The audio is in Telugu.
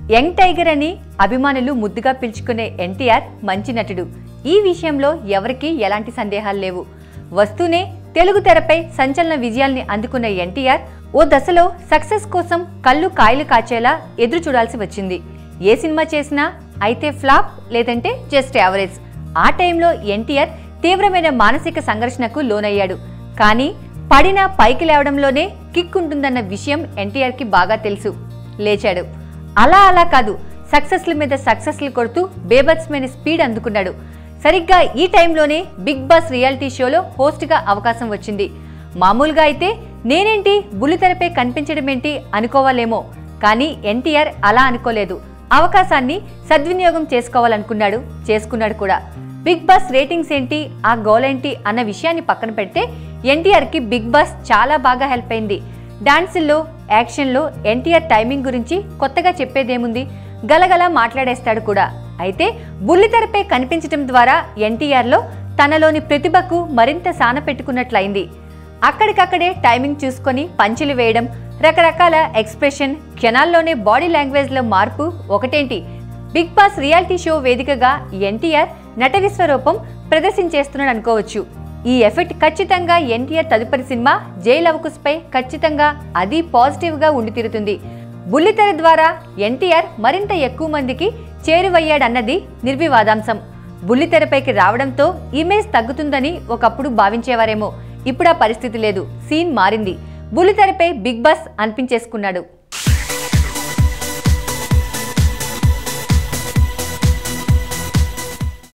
యంగ్ టైగర్ అని అభిమానులు ముద్దుగా పిలుచుకునే ఎన్టీఆర్ మంచి నటుడు ఈ విషయంలో ఎవరికీ ఎలాంటి సందేహాలు లేవు వస్తూనే తెలుగు తెరపై సంచలన విజయాల్ని అందుకున్న ఎన్టీఆర్ ఓ దశలో సక్సెస్ కోసం కళ్ళు కాయలు కాచేలా ఎదురు చూడాల్సి వచ్చింది ఏ సినిమా చేసినా అయితే ఫ్లాప్ లేదంటే జస్ట్ యావరేజ్ ఆ టైంలో ఎన్టీఆర్ తీవ్రమైన మానసిక సంఘర్షణకు లోనయ్యాడు కానీ పడినా పైకి లేవడంలోనే కిక్ ఉంటుందన్న విషయం ఎన్టీఆర్కి బాగా తెలుసు లేచాడు అలా అలా కాదు సక్సెస్ల మీద సక్సెస్లు కొడుతూ బేబత్స్మైన స్పీడ్ అందుకున్నాడు సరిగ్గా ఈ టైంలోనే బిగ్ బాస్ రియాలిటీ షోలో హోస్ట్గా అవకాశం వచ్చింది మామూలుగా అయితే నేనేంటి బుల్లితెరపై కనిపించడం ఏంటి అనుకోవాలేమో కానీ ఎన్టీఆర్ అలా అనుకోలేదు అవకాశాన్ని సద్వినియోగం చేసుకోవాలనుకున్నాడు చేసుకున్నాడు కూడా బిగ్ బాస్ రేటింగ్స్ ఏంటి ఆ గోల్ ఏంటి అన్న విషయాన్ని పక్కన పెడితే ఎన్టీఆర్కి బిగ్ బాస్ చాలా బాగా హెల్ప్ అయింది డాన్సుల్లో యాక్షన్లో ఎన్టీఆర్ టైమింగ్ గురించి కొత్తగా చెప్పేదేముంది గలగల మాట్లాడేస్తాడు కూడా అయితే బుల్లితెరపై కనిపించడం ద్వారా ఎన్టీఆర్లో తనలోని ప్రతిభకు మరింత సాన పెట్టుకున్నట్లయింది అక్కడికక్కడే టైమింగ్ చూసుకొని పంచులు వేయడం రకరకాల ఎక్స్ప్రెషన్ క్షణాల్లోనే బాడీ లాంగ్వేజ్లో మార్పు ఒకటేంటి బిగ్ బాస్ రియాలిటీ షో వేదికగా ఎన్టీఆర్ నట విశ్వరూపం ప్రదర్శించేస్తున్నాడు అనుకోవచ్చు ఈ ఎఫెక్ట్ ఖచ్చితంగా ఎన్టీఆర్ తదుపరి సినిమా జై లవకుశ్ పై ఖచ్చితంగా అది పాజిటివ్ గా ఉండి తీరుతుంది బుల్లితెర ద్వారా ఎన్టీఆర్ మరింత ఎక్కువ మందికి చేరువయ్యాడన్నది నిర్వివాదాంశం బుల్లితెరపైకి రావడంతో ఇమేజ్ తగ్గుతుందని ఒకప్పుడు భావించేవారేమో ఇప్పుడు ఆ పరిస్థితి లేదు సీన్ మారింది బుల్లితెరపై బిగ్ బాస్ అనిపించేసుకున్నాడు